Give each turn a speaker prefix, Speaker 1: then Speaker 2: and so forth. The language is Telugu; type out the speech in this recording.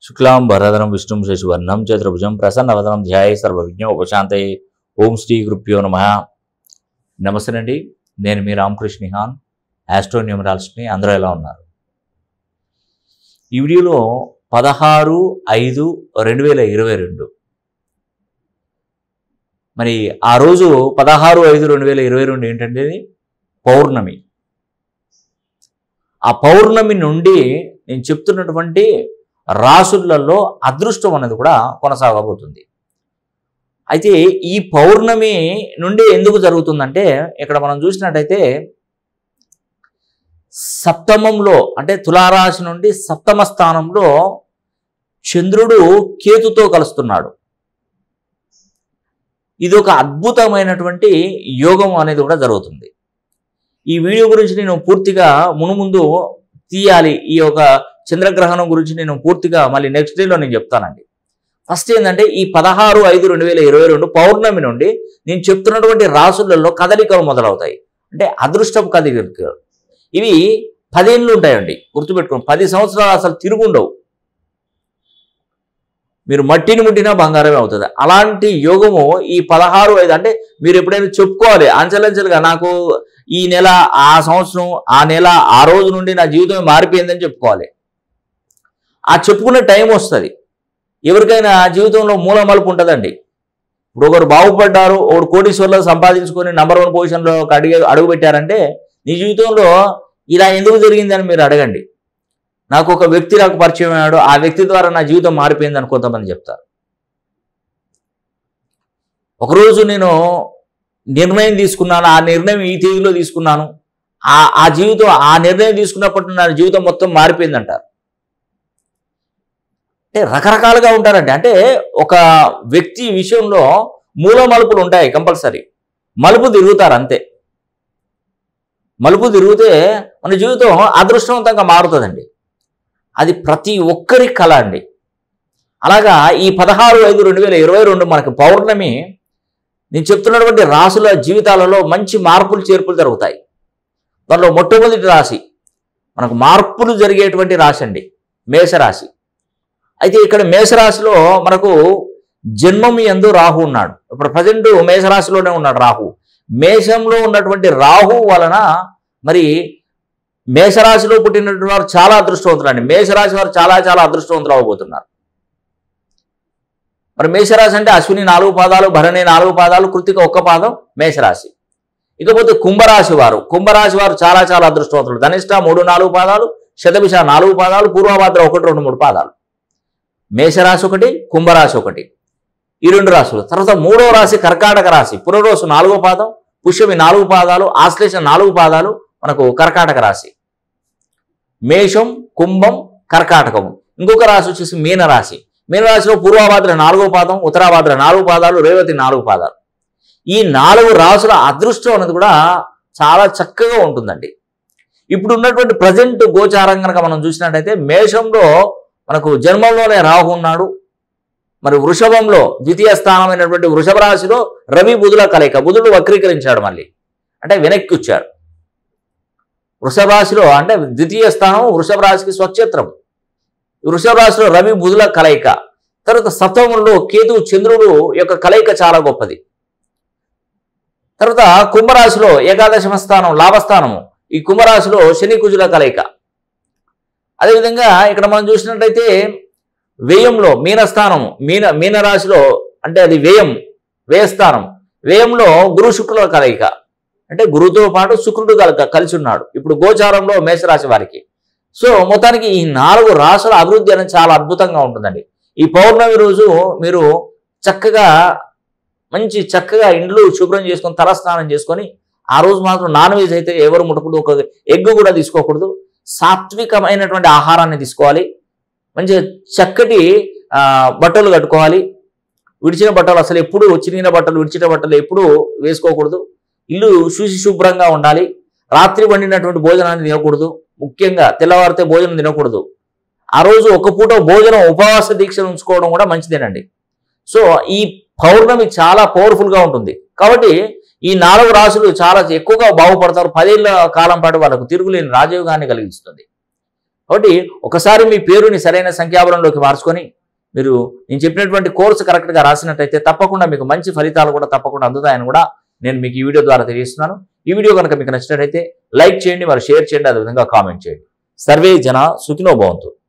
Speaker 1: శుక్లాం భరధరం విష్ణుం శశివర్ణం చతుర్భుజం ప్రసన్నవదనం ధ్యాయ సర్వవిజ్ఞ ఉపశాంతయే ఓం శ్రీ గురుభ్యో నమ నమస్తే అండి నేను మీ రామకృష్ణ నిహాన్ ఆస్ట్రో న్యూమరాలజీని అందరూ ఎలా ఉన్నారు ఈ వీడియోలో పదహారు ఐదు రెండు వేల ఇరవై రెండు మరి ఆ రోజు పదహారు ఐదు రెండు వేల ఇరవై రెండు ఏంటంటే పౌర్ణమి ఆ పౌర్ణమి నుండి నేను చెప్తున్నటువంటి రాసులలో అదృష్టం అనేది కూడా కొనసాగబోతుంది అయితే ఈ పౌర్ణమి నుండి ఎందుకు జరుగుతుందంటే ఇక్కడ మనం చూసినట్టయితే సప్తమంలో అంటే తులారాశి నుండి సప్తమ స్థానంలో చంద్రుడు కేతుతో కలుస్తున్నాడు ఇది ఒక అద్భుతమైనటువంటి యోగం అనేది కూడా జరుగుతుంది ఈ వీడియో గురించి నేను పూర్తిగా మునుముందు తీయాలి ఈ యొక్క చంద్రగ్రహణం గురించి నేను పూర్తిగా మళ్ళీ నెక్స్ట్ డేలో నేను చెప్తానండి ఫస్ట్ ఏంటంటే ఈ పదహారు ఐదు రెండు వేల ఇరవై రెండు పౌర్ణమి నుండి నేను చెప్తున్నటువంటి రాసులలో కదలికలు మొదలవుతాయి అంటే అదృష్టపు కదలికలు ఇవి పదేళ్ళు ఉంటాయండి గుర్తుపెట్టుకోండి పది సంవత్సరాలు అసలు తిరుగుండవు మీరు మట్టిని ముట్టినా బంగారమే అవుతుంది అలాంటి యోగము ఈ పదహారు ఐదు అంటే మీరు ఎప్పుడైనా చెప్పుకోవాలి అంచెలంచెలుగా నాకు ఈ నెల ఆ సంవత్సరం ఆ నెల ఆ రోజు నుండి నా జీవితం మారిపోయిందని చెప్పుకోవాలి ఆ చెప్పుకునే టైం వస్తుంది ఎవరికైనా జీవితంలో మూల మలుపు ఉంటుందండి ఇప్పుడు ఒకరు బాగుపడ్డారు ఒకడు కోటీశ్వర్లో సంపాదించుకొని నంబర్ వన్ పొజిషన్లో అడిగి అడుగు పెట్టారంటే నీ జీవితంలో ఇలా ఎందుకు జరిగిందని మీరు అడగండి నాకు ఒక వ్యక్తి నాకు పరిచయం అయ్యాడు ఆ వ్యక్తి ద్వారా నా జీవితం మారిపోయిందని కొంతమంది చెప్తారు ఒకరోజు నేను నిర్ణయం తీసుకున్నాను ఆ నిర్ణయం ఈ తేదీలో తీసుకున్నాను ఆ ఆ జీవితం ఆ నిర్ణయం తీసుకున్నప్పటి నా జీవితం మొత్తం మారిపోయిందంటారు అంటే రకరకాలుగా ఉంటారండి అంటే ఒక వ్యక్తి విషయంలో మూల మలుపులు ఉంటాయి కంపల్సరీ మలుపు తిరుగుతారు అంతే మలుపు తిరిగితే మన జీవితం అదృష్టవంతంగా మారుతుందండి అది ప్రతి ఒక్కరి కళ అండి అలాగా ఈ పదహారు ఐదు రెండు వేల ఇరవై రెండు మనకి పౌర్ణమి నేను చెప్తున్నటువంటి రాసుల జీవితాలలో మంచి మార్పులు చేర్పులు జరుగుతాయి దానిలో మొట్టమొదటి రాశి మనకు మార్పులు జరిగేటువంటి రాశి అండి మేషరాశి అయితే ఇక్కడ మేషరాశిలో మనకు జన్మం ఎందు రాహు ఉన్నాడు ఇప్పుడు ప్రజెంట్ మేషరాశిలోనే ఉన్నాడు రాహు మేషంలో ఉన్నటువంటి రాహు వలన మరి మేషరాశిలో పుట్టినటువంటి వారు చాలా అదృష్టవంతులు అండి మేషరాశి వారు చాలా చాలా అదృష్టవంతులు అవ్వబోతున్నారు మరి మేషరాశి అంటే అశ్విని నాలుగు పాదాలు భరణి నాలుగు పాదాలు కృతిక ఒక్క పాదం మేషరాశి ఇకపోతే కుంభరాశి వారు కుంభరాశి వారు చాలా చాలా అదృష్టవంతులు ధనిష్ట మూడు నాలుగు పాదాలు శతభిష నాలుగు పాదాలు పూర్వభాద్ర ఒకటి రెండు మూడు పాదాలు మేషరాశి ఒకటి కుంభరాశి ఒకటి ఈ రెండు రాశులు తర్వాత మూడో రాశి కర్కాటక రాశి పునరోసు నాలుగో పాదం పుష్యమి నాలుగు పాదాలు ఆశ్లేష నాలుగు పాదాలు మనకు కర్కాటక రాశి మేషం కుంభం కర్కాటకము ఇంకొక రాశి వచ్చేసి మీనరాశి మీనరాశిలో పూర్వభాద్ర నాలుగో పాదం ఉత్తరాభాద్ర నాలుగు పాదాలు రేవతి నాలుగు పాదాలు ఈ నాలుగు రాసుల అదృష్టం అనేది కూడా చాలా చక్కగా ఉంటుందండి ఇప్పుడు ఉన్నటువంటి ప్రజెంట్ గోచారం కనుక మనం చూసినట్టయితే మేషంలో మనకు జన్మంలోనే రాహు ఉన్నాడు మరి వృషభంలో ద్వితీయ స్థానమైనటువంటి వృషభ రాశిలో రవి బుధుల కలయిక బుధుడు వక్రీకరించాడు మళ్ళీ అంటే వెనక్కి వచ్చాడు వృషభ రాశిలో అంటే ద్వితీయ స్థానం వృషభ రాశికి స్వక్షేత్రం వృషభ రాశిలో రవి బుధుల కలయిక తర్వాత సప్తమంలో కేతు చంద్రుడు యొక్క కలయిక చాలా గొప్పది తర్వాత కుంభరాశిలో ఏకాదశమ స్థానం లాభస్థానము ఈ కుంభరాశిలో శని కుజుల కలయిక అదేవిధంగా ఇక్కడ మనం చూసినట్లయితే వ్యయంలో మీనస్థానము మీన మీనరాశిలో అంటే అది వ్యయం వ్యయస్థానం వ్యయంలో గురు శుక్రుల కలయిక అంటే గురువుతో పాటు శుక్రుడు కల కలిసి ఉన్నాడు ఇప్పుడు గోచారంలో మేషరాశి వారికి సో మొత్తానికి ఈ నాలుగు రాశుల అభివృద్ధి అనేది చాలా అద్భుతంగా ఉంటుందండి ఈ పౌర్ణమి రోజు మీరు చక్కగా మంచి చక్కగా ఇండ్లు శుభ్రం చేసుకొని తలస్నానం చేసుకొని ఆ రోజు మాత్రం నాన్ వెజ్ అయితే ఎవరు ముట్టకూడదు ఒక ఎగ్ కూడా తీసుకోకూడదు సాత్వికమైనటువంటి ఆహారాన్ని తీసుకోవాలి మంచి చక్కటి ఆ, బట్టలు కట్టుకోవాలి విడిచిన బట్టలు అసలు ఎప్పుడు చినిగిన బట్టలు విడిచిన బట్టలు ఎప్పుడు వేసుకోకూడదు ఇల్లు శుచి శుభ్రంగా ఉండాలి రాత్రి వండినటువంటి భోజనాన్ని తినకూడదు ముఖ్యంగా తెల్లవారితే భోజనం తినకూడదు ఆ రోజు ఒక పూట భోజనం ఉపవాస దీక్ష ఉంచుకోవడం కూడా మంచిదేనండి సో ఈ పౌర్ణమి చాలా పవర్ఫుల్గా ఉంటుంది కాబట్టి ఈ నాలుగు రాశులు చాలా ఎక్కువగా బాగుపడతారు పదేళ్ల కాలం పాటు వాళ్ళకు తిరుగులేని రాజయోగాన్ని కలిగిస్తుంది కాబట్టి ఒకసారి మీ పేరుని సరైన సంఖ్యాబలంలోకి మార్చుకొని మీరు నేను చెప్పినటువంటి కోర్సు కరెక్ట్గా రాసినట్టయితే తప్పకుండా మీకు మంచి ఫలితాలు కూడా తప్పకుండా అందుతాయని కూడా నేను మీకు ఈ వీడియో ద్వారా తెలియజేస్తున్నాను ఈ వీడియో కనుక మీకు నచ్చినట్టయితే లైక్ చేయండి మరి షేర్ చేయండి అదేవిధంగా కామెంట్ చేయండి సర్వే జన సుఖినో భవంతు